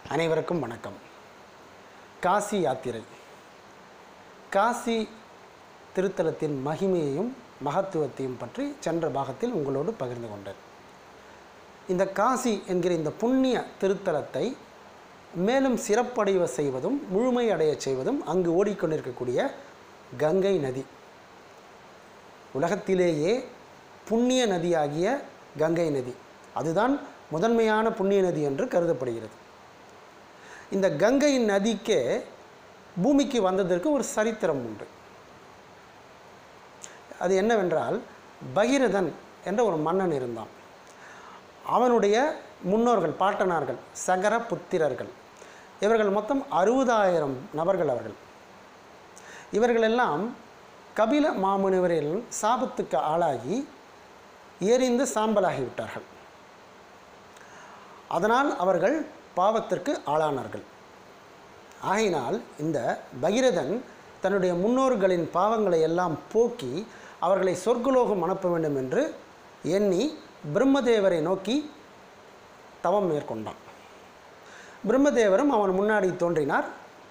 அனைவருக்கும் வணக்கம் காசி யாத்திரை காசி திருத்தலத்தின் மகிமையையும் மகத்துவத்தையும் பற்றி சென்ற பாகத்தில் உங்களோடு பகிர்ந்து கொண்டேன் இந்த காசி என்கிற இந்த புண்ணிய திருத்தலத்தை மேலும் சிறப்படைய செய்வதும் முழுமையடைய செய்வதும் அங்கு ஓடிக்கொண்டிருக்கக்கூடிய கங்கை நதி உலகத்திலேயே புண்ணிய நதியாகிய கங்கை நதி அதுதான் முதன்மையான புண்ணிய நதி என்று கருதப்படுகிறது இந்த கங்கை நதிக்கே பூமிக்கு வந்ததற்கு ஒரு சரித்திரம் உண்டு அது என்னவென்றால் பகீரதன் என்ற ஒரு மன்னன் இருந்தான் அவனுடைய முன்னோர்கள் பாட்டனார்கள் சகர புத்திரர்கள் இவர்கள் மொத்தம் அறுபதாயிரம் நபர்கள் அவர்கள் இவர்களெல்லாம் கபில மாமுனிவரில் சாபத்துக்கு ஆளாகி எரிந்து சாம்பலாகிவிட்டார்கள் அதனால் அவர்கள் பாவத்திற்கு ஆளானார்கள் ஆகையினால் இந்த பகிரதன் தன்னுடைய முன்னோர்களின் பாவங்களை எல்லாம் போக்கி அவர்களை சொர்க்கலோகம் அனுப்ப வேண்டும் என்று எண்ணி பிரம்மதேவரை நோக்கி தவம் மேற்கொண்டான் பிரம்மதேவரும் அவன் முன்னாடி தோன்றினார்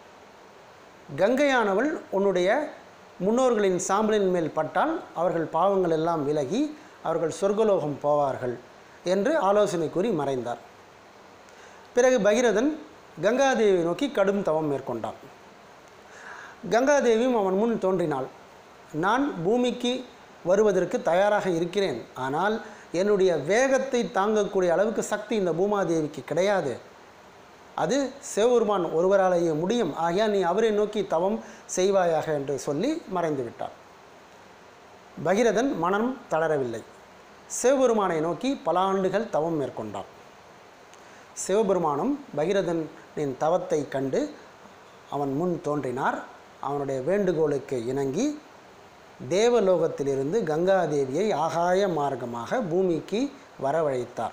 கங்கையானவள் உன்னுடைய முன்னோர்களின் சாம்பலின் மேல் பட்டால் அவர்கள் பாவங்கள் எல்லாம் விலகி அவர்கள் சொர்க்கலோகம் போவார்கள் என்று ஆலோசனை கூறி மறைந்தார் பிறகு பகிரதன் கங்காதேவியை நோக்கி கடும் தவம் மேற்கொண்டான் கங்காதேவியும் அவன் முன் தோன்றினாள் நான் பூமிக்கு வருவதற்கு தயாராக இருக்கிறேன் ஆனால் என்னுடைய வேகத்தை தாங்கக்கூடிய அளவுக்கு சக்தி இந்த பூமாதேவிக்கு கிடையாது அது சிவபெருமான் ஒருவராலேயே முடியும் ஆகையால் நீ அவரை நோக்கி தவம் செய்வாயாக என்று சொல்லி மறைந்து விட்டார் பகிரதன் மனம் தளரவில்லை சிவபெருமானை நோக்கி பல ஆண்டுகள் தவம் மேற்கொண்டான் சிவபெருமானும் பகிரதனின் தவத்தை கண்டு அவன் முன் தோன்றினார் அவனுடைய வேண்டுகோளுக்கு இணங்கி தேவலோகத்திலிருந்து கங்காதேவியை ஆகாய மார்க்கமாக பூமிக்கு வரவழைத்தார்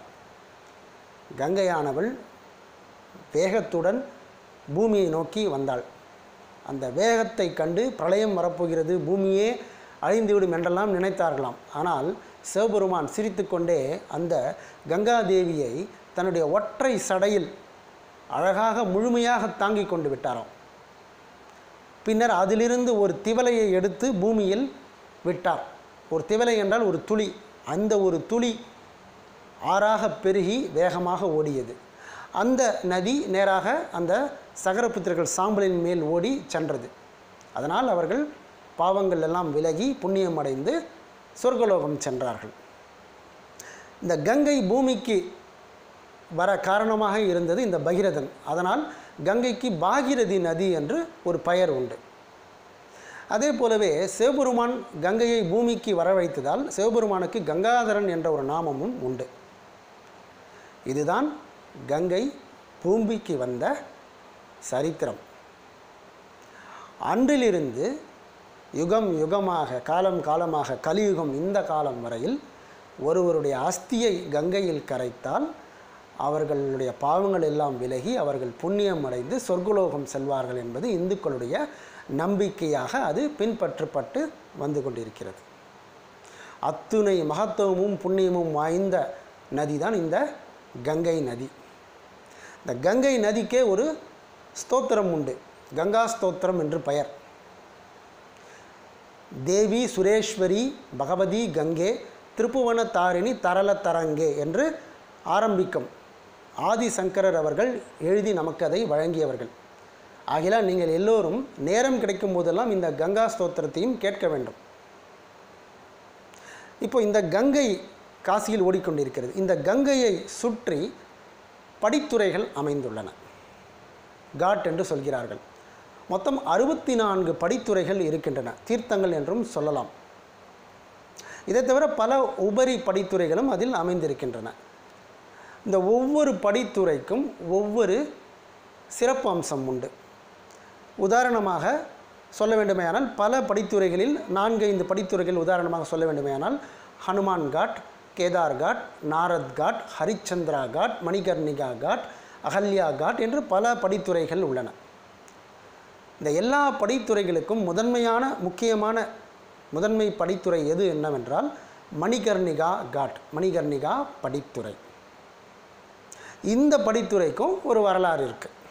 கங்கையானவள் வேகத்துடன் பூமியை நோக்கி வந்தாள் அந்த வேகத்தை கண்டு பிரளயம் வரப்போகிறது பூமியே அழிந்துவிடும் என்றெல்லாம் நினைத்தார்களாம் ஆனால் சிவபெருமான் சிரித்துக்கொண்டே அந்த கங்காதேவியை தன்னுடைய ஒற்றை சடையில் அழகாக முழுமையாக தாங்கி கொண்டு விட்டாராம் பின்னர் அதிலிருந்து ஒரு திவலையை எடுத்து பூமியில் விட்டார் ஒரு திவலை என்றால் ஒரு துளி அந்த ஒரு துளி ஆறாக பெருகி வேகமாக ஓடியது அந்த நதி நேராக அந்த சகரபுத்திரர்கள் சாம்பலின் மேல் ஓடி சென்றது அதனால் அவர்கள் பாவங்கள் எல்லாம் விலகி புண்ணியம் அடைந்து சொர்க்கலோகம் சென்றார்கள் இந்த கங்கை பூமிக்கு வர காரணமாக இருந்தது இந்த பகிரதன் அதனால் கங்கைக்கு பாகிரதி நதி என்று ஒரு பெயர் உண்டு அதே போலவே சிவபெருமான் கங்கையை பூமிக்கு வர வைத்ததால் சிவபெருமானுக்கு கங்காதரன் என்ற ஒரு நாமமும் உண்டு இதுதான் கங்கை பூமிக்கு வந்த சரித்திரம் அன்றிலிருந்து யுகம் யுகமாக காலம் காலமாக கலியுகம் இந்த காலம் வரையில் ஒருவருடைய அஸ்தியை கங்கையில் கரைத்தால் அவர்களுடைய பாவங்கள் எல்லாம் விலகி அவர்கள் புண்ணியம் அடைந்து சொர்க்கலோகம் செல்வார்கள் என்பது இந்துக்களுடைய நம்பிக்கையாக அது பின்பற்றப்பட்டு வந்து கொண்டிருக்கிறது அத்துணை மகத்துவமும் புண்ணியமும் வாய்ந்த நதி தான் இந்த கங்கை நதி இந்த கங்கை நதிக்கே ஒரு ஸ்தோத்திரம் உண்டு கங்கா ஸ்தோத்திரம் என்று பெயர் தேவி சுரேஸ்வரி பகவதி கங்கே திருப்புவன தாரிணி தரள தரங்கே என்று ஆரம்பிக்கும் ஆதிசங்கரர் அவர்கள் எழுதி நமக்கு அதை வழங்கியவர்கள் ஆகினால் நீங்கள் எல்லோரும் நேரம் கிடைக்கும் போதெல்லாம் இந்த கங்கா ஸ்தோத்திரத்தையும் கேட்க வேண்டும் இப்போ இந்த கங்கை காசியில் ஓடிக்கொண்டிருக்கிறது இந்த கங்கையை சுற்றி படித்துறைகள் அமைந்துள்ளன காட் என்று சொல்கிறார்கள் மொத்தம் அறுபத்தி நான்கு படித்துறைகள் இருக்கின்றன தீர்த்தங்கள் என்றும் சொல்லலாம் இதை தவிர பல உபரி படித்துறைகளும் அதில் அமைந்திருக்கின்றன இந்த ஒவ்வொரு படித்துறைக்கும் ஒவ்வொரு சிறப்பு அம்சம் உண்டு உதாரணமாக சொல்ல வேண்டுமேயானால் பல படித்துறைகளில் நான்கு ஐந்து படித்துறைகள் உதாரணமாக சொல்ல வேண்டுமேயானால் ஹனுமான் காட் கேதார் காட் நாரத் காட் ஹரிச்சந்திரா காட் மணிகர்ணிகா காட் அகல்யா காட் என்று பல படித்துறைகள் உள்ளன இந்த எல்லா படித்துறைகளுக்கும் முதன்மையான முக்கியமான முதன்மை படித்துறை எது என்னவென்றால் மணிகர்ணிகா காட் மணிகர்ணிகா படித்துறை இந்த படித்துறைக்கும் ஒரு வரலாறு இருக்குது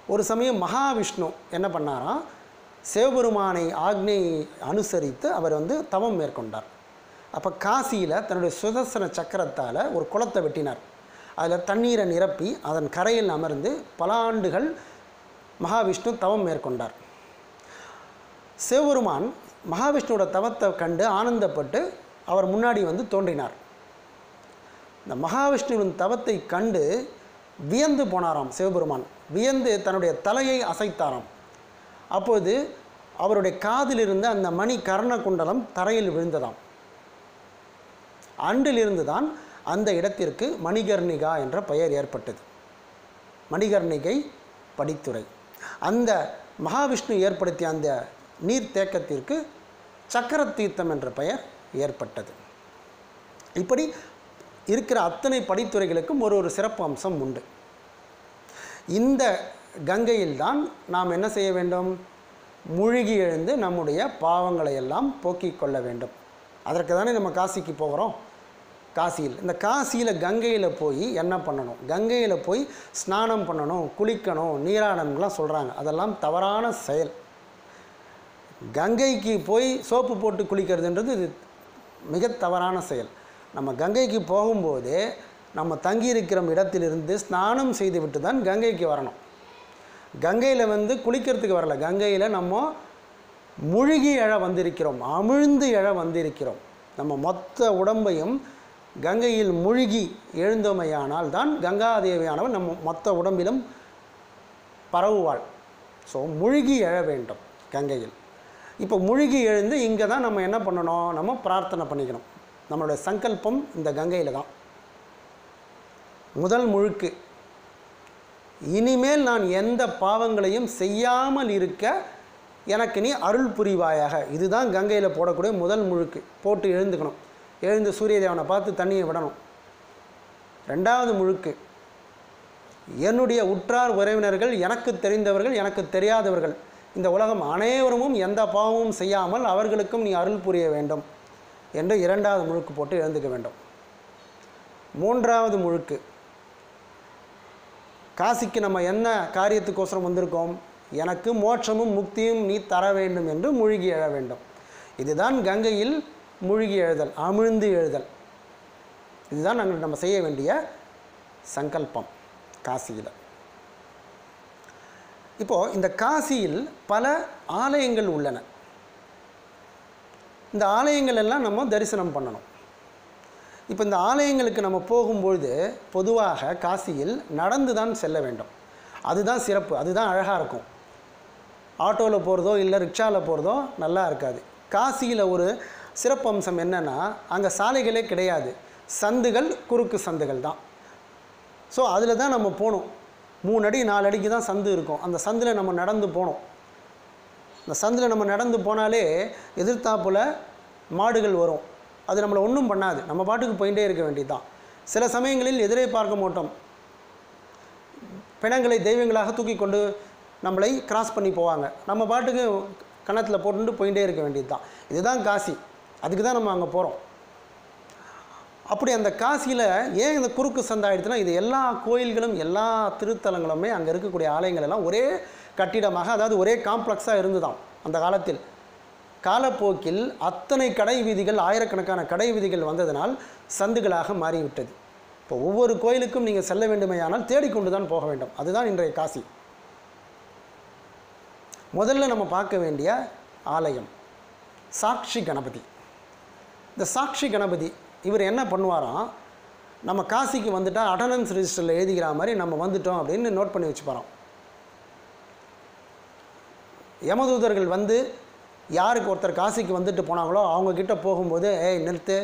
ஒரு சமயம் மகாவிஷ்ணு என்ன பண்ணாராம் சிவபெருமானை ஆக்னையை அனுசரித்து அவர் வந்து தவம் மேற்கொண்டார் அப்போ காசியில் தன்னுடைய சுதர்சன சக்கரத்தால் ஒரு குளத்தை வெட்டினார் அதில் தண்ணீரை நிரப்பி அதன் கரையில் அமர்ந்து பல ஆண்டுகள் மகாவிஷ்ணு தவம் மேற்கொண்டார் சிவபெருமான் மகாவிஷ்ணுவோட தவத்தை கண்டு ஆனந்தப்பட்டு அவர் முன்னாடி வந்து தோன்றினார் இந்த மகாவிஷ்ணுவின் தவத்தை கண்டு வியந்து போனாராம் சிவபெருமான் வியந்து தன்னுடைய தலையை அசைத்தாராம் அப்போது அவருடைய காதில் இருந்த அந்த மணி கர்ண குண்டலம் தரையில் விழுந்ததாம் அன்றிலிருந்து தான் அந்த இடத்திற்கு மணிகர்ணிகா என்ற பெயர் ஏற்பட்டது மணிகர்ணிகை படித்துறை அந்த மகாவிஷ்ணு ஏற்படுத்திய அந்த நீர்த்தேக்கத்திற்கு சக்கர தீர்த்தம் என்ற பெயர் ஏற்பட்டது இப்படி இருக்கிற அத்தனை படித்துறைகளுக்கும் ஒரு ஒரு சிறப்பு அம்சம் உண்டு இந்த கங்கையில்தான் நாம் என்ன செய்ய வேண்டும் மூழ்கி எழுந்து நம்முடைய பாவங்களை எல்லாம் போக்கிக் கொள்ள வேண்டும் அதற்கு தானே நம்ம காசிக்கு போகிறோம் காசியில் இந்த காசியில் கங்கையில் போய் என்ன பண்ணணும் கங்கையில் போய் ஸ்நானம் பண்ணணும் குளிக்கணும் நீராடணும்லாம் சொல்கிறாங்க அதெல்லாம் தவறான செயல் கங்கைக்கு போய் சோப்பு போட்டு குளிக்கிறதுன்றது இது மிக தவறான செயல் நம்ம கங்கைக்கு போகும்போதே நம்ம தங்கியிருக்கிற இடத்திலிருந்து ஸ்நானம் செய்துவிட்டு தான் கங்கைக்கு வரணும் கங்கையில் வந்து குளிக்கிறதுக்கு வரல கங்கையில் நம்ம முழுகி எழ வந்திருக்கிறோம் அமிழ்ந்து எழ வந்திருக்கிறோம் நம்ம மொத்த உடம்பையும் கங்கையில் முழுகி எழுந்தோமையானால் தான் கங்காதேவியானவன் நம்ம மொத்த உடம்பிலும் பரவுவாள் ஸோ முழுகி எழ வேண்டும் கங்கையில் இப்போ முழுகி எழுந்து இங்கே தான் நம்ம என்ன பண்ணணும் நம்ம பிரார்த்தனை பண்ணிக்கணும் நம்மளுடைய சங்கல்பம் இந்த கங்கையில் தான் முதல் முழுக்கு இனிமேல் நான் எந்த பாவங்களையும் செய்யாமல் இருக்க எனக்கு நீ அருள் புரிவாயாக இதுதான் கங்கையில் போடக்கூடிய முதல் முழுக்கு போட்டு எழுந்துக்கணும் எழுந்து சூரிய தேவனை பார்த்து தண்ணியை விடணும் ரெண்டாவது முழுக்கு என்னுடைய உற்றார் உறவினர்கள் எனக்கு தெரிந்தவர்கள் எனக்கு தெரியாதவர்கள் இந்த உலகம் அனைவரும் எந்த பாவமும் செய்யாமல் அவர்களுக்கும் நீ அருள் புரிய வேண்டும் என்று இரண்டாவது முழுக்கு போட்டு எழுந்துக்க வேண்டும் மூன்றாவது முழுக்கு காசிக்கு நம்ம என்ன காரியத்துக்கோசரம் வந்திருக்கோம் எனக்கு மோட்சமும் முக்தியும் நீ தர வேண்டும் என்று மூழ்கி எழ வேண்டும் இதுதான் கங்கையில் மூழ்கி எழுதல் அமிழ்ந்து எழுதல் இதுதான் நாங்கள் நம்ம செய்ய வேண்டிய சங்கல்பம் காசியில் இப்போது இந்த காசியில் பல ஆலயங்கள் உள்ளன இந்த ஆலயங்கள் எல்லாம் நம்ம தரிசனம் பண்ணணும் இப்போ இந்த ஆலயங்களுக்கு நம்ம போகும்பொழுது பொதுவாக காசியில் நடந்து தான் செல்ல வேண்டும் அதுதான் சிறப்பு அதுதான் அழகாக இருக்கும் ஆட்டோவில் போகிறதோ இல்லை ரிக்ஷாவில் போகிறதோ நல்லா இருக்காது காசியில் ஒரு சிறப்பு அம்சம் என்னென்னா அங்கே சாலைகளே கிடையாது சந்துகள் குறுக்கு சந்துகள் தான் ஸோ அதில் தான் நம்ம போகணும் மூணு அடி நாலு அடிக்கு தான் சந்து இருக்கும் அந்த சந்தில் நம்ம நடந்து போகணும் அந்த சந்தில் நம்ம நடந்து போனாலே எதிர்த்தாப்புல மாடுகள் வரும் அது நம்மளை ஒன்றும் பண்ணாது நம்ம பாட்டுக்கு போயிட்டே இருக்க வேண்டியது தான் சில சமயங்களில் எதிரே பார்க்க மாட்டோம் பிணங்களை தெய்வங்களாக தூக்கி கொண்டு நம்மளை கிராஸ் பண்ணி போவாங்க நம்ம பாட்டுக்கு கணத்தில் போட்டுட்டு போயிட்டே இருக்க வேண்டியது தான் இதுதான் காசி அதுக்கு தான் நம்ம அங்கே போகிறோம் அப்படி அந்த காசியில் ஏன் இந்த குறுக்கு சந்தை ஆயிடுச்சுன்னா இது எல்லா கோயில்களும் எல்லா திருத்தலங்களுமே அங்கே இருக்கக்கூடிய ஆலயங்கள் எல்லாம் ஒரே கட்டிடமாக அதாவது ஒரே காம்ப்ளெக்ஸாக இருந்துதான் அந்த காலத்தில் காலப்போக்கில் அத்தனை கடை வீதிகள் ஆயிரக்கணக்கான கடை வீதிகள் வந்ததனால் சந்துகளாக மாறிவிட்டது இப்போ ஒவ்வொரு கோயிலுக்கும் நீங்கள் செல்ல வேண்டுமேயானால் தேடிக்கொண்டு தான் போக வேண்டும் அதுதான் இன்றைய காசி முதல்ல நம்ம பார்க்க வேண்டிய ஆலயம் சாக்ஷி கணபதி இந்த சாக்ஷி கணபதி இவர் என்ன பண்ணுவாராம் நம்ம காசிக்கு வந்துட்டால் அட்டண்டன்ஸ் ரிஜிஸ்டரில் எழுதிக்கிற மாதிரி நம்ம வந்துட்டோம் அப்படின்னு நோட் பண்ணி வச்சுப்பாராம் யமதூதர்கள் வந்து யாருக்கு ஒருத்தர் காசிக்கு வந்துட்டு போனாங்களோ அவங்க கிட்ட போகும்போது ஏய் நிறுத்து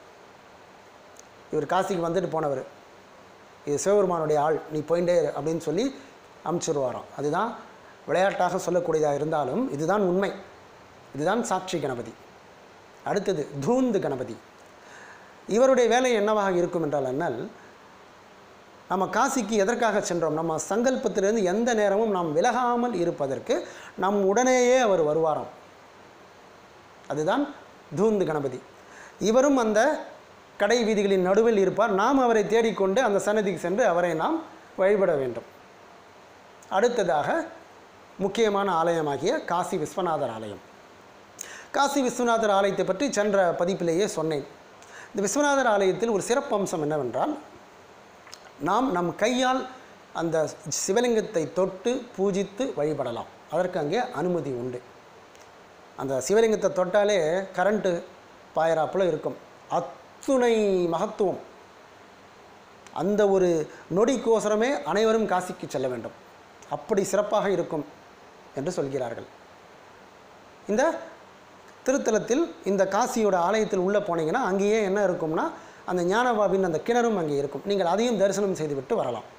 இவர் காசிக்கு வந்துட்டு போனவர் இது சிவபெருமானுடைய ஆள் நீ போயிட்டே இரு அப்படின்னு சொல்லி அமுச்சிடுவாராம் அதுதான் விளையாட்டாக சொல்லக்கூடியதாக இருந்தாலும் இதுதான் உண்மை இதுதான் சாட்சி கணபதி அடுத்தது தூந்து கணபதி இவருடைய வேலை என்னவாக இருக்கும் என்றால் என்னால் நம்ம காசிக்கு எதற்காக சென்றோம் நம்ம சங்கல்பத்திலிருந்து எந்த நேரமும் நாம் விலகாமல் இருப்பதற்கு நம் உடனேயே அவர் வருவாராம் அதுதான் தூந்து கணபதி இவரும் அந்த கடை வீதிகளின் நடுவில் இருப்பார் நாம் அவரை தேடிக்கொண்டு அந்த சன்னதிக்கு சென்று அவரை நாம் வழிபட வேண்டும் அடுத்ததாக முக்கியமான ஆலயமாகிய காசி விஸ்வநாதர் ஆலயம் காசி விஸ்வநாதர் ஆலயத்தை பற்றி சென்ற பதிப்பிலேயே சொன்னேன் இந்த விஸ்வநாதர் ஆலயத்தில் ஒரு சிறப்பம்சம் என்னவென்றால் நாம் நம் கையால் அந்த சிவலிங்கத்தை தொட்டு பூஜித்து வழிபடலாம் அதற்கு அங்கே அனுமதி உண்டு அந்த சிவலிங்கத்தை தொட்டாலே கரண்ட்டு பாயறாப்புல இருக்கும் அத்துணை மகத்துவம் அந்த ஒரு நொடிக்கோசரமே அனைவரும் காசிக்கு செல்ல வேண்டும் அப்படி சிறப்பாக இருக்கும் என்று சொல்கிறார்கள் இந்த திருத்தலத்தில் இந்த காசியோட ஆலயத்தில் உள்ளே போனீங்கன்னா அங்கேயே என்ன இருக்கும்னா அந்த ஞானபாபின் அந்த கிணறும் அங்கே இருக்கும் நீங்கள் அதையும் தரிசனம் செய்துவிட்டு வரலாம்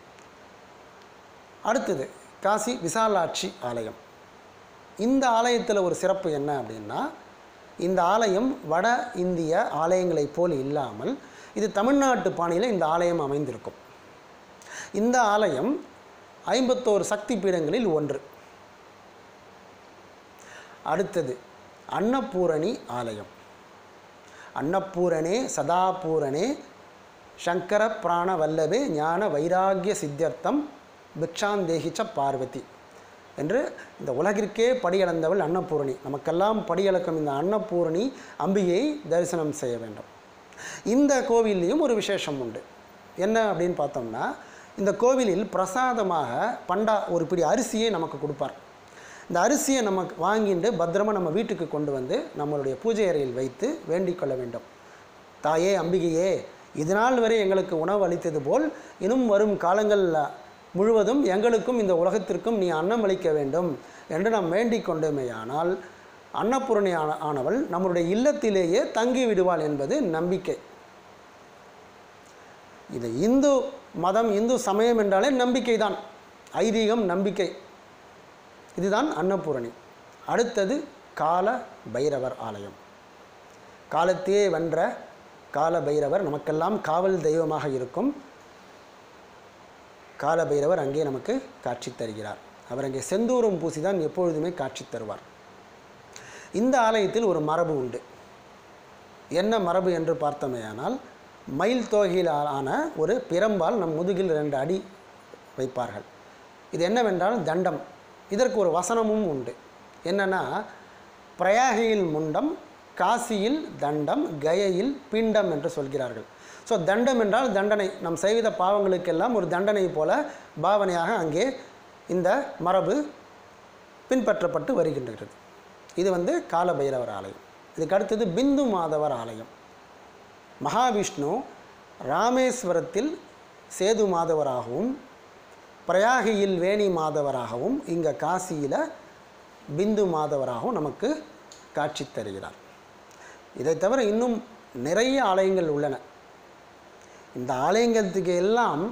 அடுத்தது காசி விசாலாட்சி ஆலயம் இந்த ஆலயத்தில் ஒரு சிறப்பு என்ன அப்படின்னா இந்த ஆலயம் வட இந்திய ஆலயங்களைப் போல் இல்லாமல் இது தமிழ்நாட்டு பாணியில் இந்த ஆலயம் அமைந்திருக்கும் இந்த ஆலயம் ஐம்பத்தோரு சக்தி பீடங்களில் ஒன்று அடுத்தது அன்னபூரணி ஆலயம் அன்னபூரணே சதாபூரணே சங்கர பிராண வல்லபே ஞான வைராகிய சித்தியர்த்தம் பிக்ஷாந்தேகிச்ச பார்வதி என்று இந்த உலகிற்கே படியளந்தவள் அன்னபூரணி நமக்கெல்லாம் படியளக்கும் இந்த அன்னபூரணி அம்பிகையை தரிசனம் செய்ய வேண்டும் இந்த கோவில்லையும் ஒரு விசேஷம் உண்டு என்ன அப்படின்னு பார்த்தோம்னா இந்த கோவிலில் பிரசாதமாக பண்டா ஒரு பிடி அரிசியை நமக்கு கொடுப்பார் இந்த அரிசியை நம்ம வாங்கிட்டு பத்திரமா நம்ம வீட்டுக்கு கொண்டு வந்து நம்மளுடைய பூஜை அறையில் வைத்து வேண்டிக் கொள்ள வேண்டும் தாயே அம்பிகையே இதனால் வரை எங்களுக்கு உணவு அளித்தது போல் இன்னும் வரும் காலங்களில் முழுவதும் எங்களுக்கும் இந்த உலகத்திற்கும் நீ அன்னம் அளிக்க வேண்டும் என்று நாம் வேண்டிக் கொண்டோமேயானால் அன்னபூரணி ஆன ஆனவள் நம்முடைய இல்லத்திலேயே தங்கி விடுவாள் என்பது நம்பிக்கை இது இந்து மதம் இந்து சமயம் என்றாலே நம்பிக்கை தான் ஐதீகம் நம்பிக்கை இதுதான் அன்னபூரணி அடுத்தது கால பைரவர் ஆலயம் காலத்தையே வென்ற கால பைரவர் நமக்கெல்லாம் காவல் தெய்வமாக இருக்கும் கால பைரவர் அங்கே நமக்கு காட்சி தருகிறார் அவர் அங்கே செந்தூரம் பூசி தான் எப்பொழுதுமே காட்சி தருவார் இந்த ஆலயத்தில் ஒரு மரபு உண்டு என்ன மரபு என்று பார்த்தோமேயானால் மயில் தோகையில் ஆன ஒரு பிரம்பால் நம் முதுகில் ரெண்டு அடி வைப்பார்கள் இது என்னவென்றால் தண்டம் இதற்கு ஒரு வசனமும் உண்டு என்னன்னா பிரயாகையில் முண்டம் காசியில் தண்டம் கயையில் பிண்டம் என்று சொல்கிறார்கள் ஸோ தண்டம் என்றால் தண்டனை நம் செய்த பாவங்களுக்கெல்லாம் ஒரு தண்டனை போல பாவனையாக அங்கே இந்த மரபு பின்பற்றப்பட்டு வருகின்றது இது வந்து காலபைரவர் ஆலயம் இதுக்கு அடுத்தது பிந்து மாதவர் ஆலயம் மகாவிஷ்ணு ராமேஸ்வரத்தில் சேது மாதவராகவும் பிரயாகியில் வேணி மாதவராகவும் இங்கே காசியில் பிந்து மாதவராகவும் நமக்கு காட்சி தருகிறார் இதை தவிர இன்னும் நிறைய ஆலயங்கள் உள்ளன இந்த ஆலயங்களுக்கு எல்லாம்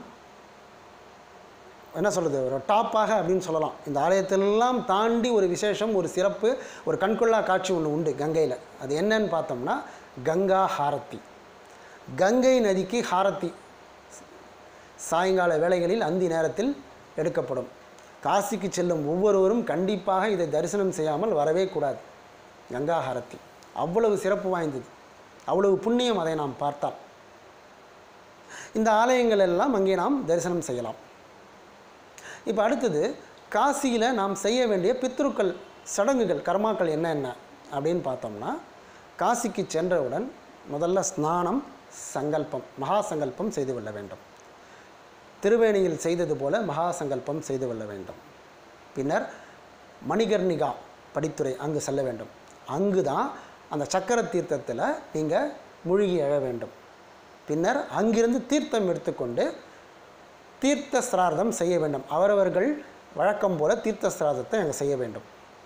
என்ன சொல்கிறது ஒரு டாப்பாக அப்படின்னு சொல்லலாம் இந்த ஆலயத்திலெல்லாம் தாண்டி ஒரு விசேஷம் ஒரு சிறப்பு ஒரு கண்கொள்ளா காட்சி ஒன்று உண்டு கங்கையில் அது என்னன்னு பார்த்தோம்னா கங்கா ஹாரத்தி கங்கை நதிக்கு ஹாரத்தி சாயங்கால வேளைகளில் அந்தி நேரத்தில் எடுக்கப்படும் காசிக்கு செல்லும் ஒவ்வொருவரும் கண்டிப்பாக இதை தரிசனம் செய்யாமல் வரவே கூடாது கங்கா ஹாரத்தி அவ்வளவு சிறப்பு வாய்ந்தது அவ்வளவு புண்ணியம் அதை நாம் பார்த்தால் இந்த ஆலயங்கள் எல்லாம் அங்கே நாம் தரிசனம் செய்யலாம் இப்போ அடுத்தது காசியில் நாம் செய்ய வேண்டிய பித்ருக்கள் சடங்குகள் கர்மாக்கள் என்னென்ன அப்படின்னு பார்த்தோம்னா காசிக்கு சென்றவுடன் முதல்ல ஸ்நானம் சங்கல்பம் மகா சங்கல்பம் செய்து கொள்ள வேண்டும் திருவேணியில் செய்தது போல மகா சங்கல்பம் செய்து கொள்ள வேண்டும் பின்னர் மணிகர்ணிகா படித்துறை அங்கு செல்ல வேண்டும் அங்கு தான் அந்த சக்கர தீர்த்தத்தில் நீங்கள் மூழ்கி எழ வேண்டும் பின்னர் அங்கிருந்து தீர்த்தம் எடுத்துக்கொண்டு தீர்த்த சிரார்த்தம் செய்ய வேண்டும் அவரவர்கள் வழக்கம் போல தீர்த்த சிரார்த்தத்தை அங்கே செய்ய வேண்டும்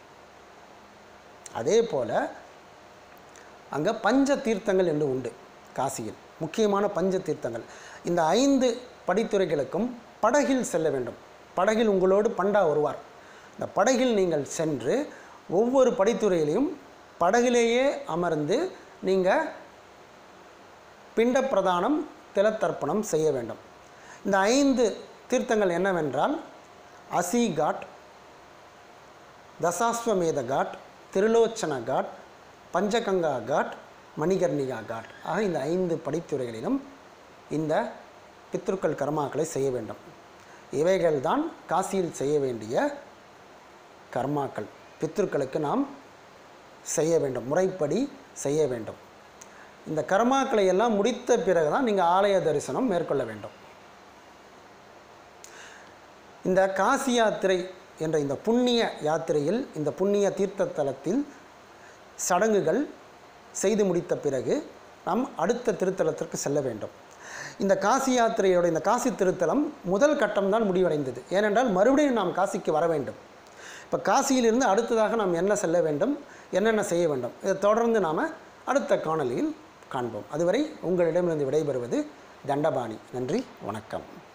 அதே போல் அங்கே பஞ்ச தீர்த்தங்கள் என்று உண்டு காசியில் முக்கியமான பஞ்ச தீர்த்தங்கள் இந்த ஐந்து படித்துறைகளுக்கும் படகில் செல்ல வேண்டும் படகில் உங்களோடு பண்டா வருவார் இந்த படகில் நீங்கள் சென்று ஒவ்வொரு படித்துறையிலையும் படகிலேயே அமர்ந்து நீங்கள் பிண்ட பிரதானம் திலத்தர்ப்பணம் செய்ய வேண்டும் இந்த ஐந்து தீர்த்தங்கள் என்னவென்றால் அசி காட் தசாஸ்வமேத காட் திருலோச்சன காட் பஞ்சகங்கா காட் மணிகர்ணிகா காட் ஆக இந்த ஐந்து படித்துறைகளிலும் இந்த பித்ருக்கள் கர்மாக்களை செய்ய வேண்டும் இவைகள்தான் காசியில் செய்ய வேண்டிய கர்மாக்கள் பித்ருக்களுக்கு நாம் செய்ய வேண்டும் முறைப்படி செய்ய வேண்டும் இந்த கர்மாக்களை எல்லாம் முடித்த பிறகு தான் நீங்கள் ஆலய தரிசனம் மேற்கொள்ள வேண்டும் இந்த காசி யாத்திரை என்ற இந்த புண்ணிய யாத்திரையில் இந்த புண்ணிய தீர்த்த தலத்தில் சடங்குகள் செய்து முடித்த பிறகு நாம் அடுத்த திருத்தலத்திற்கு செல்ல வேண்டும் இந்த காசி யாத்திரையோட இந்த காசி திருத்தலம் முதல் கட்டம்தான் முடிவடைந்தது ஏனென்றால் மறுபடியும் நாம் காசிக்கு வர வேண்டும் இப்போ காசியிலிருந்து அடுத்ததாக நாம் என்ன செல்ல வேண்டும் என்னென்ன செய்ய வேண்டும் இதை தொடர்ந்து நாம் அடுத்த காணொளியில் காண்போம் அதுவரை உங்களிடமிருந்து விடைபெறுவது தண்டபாணி நன்றி வணக்கம்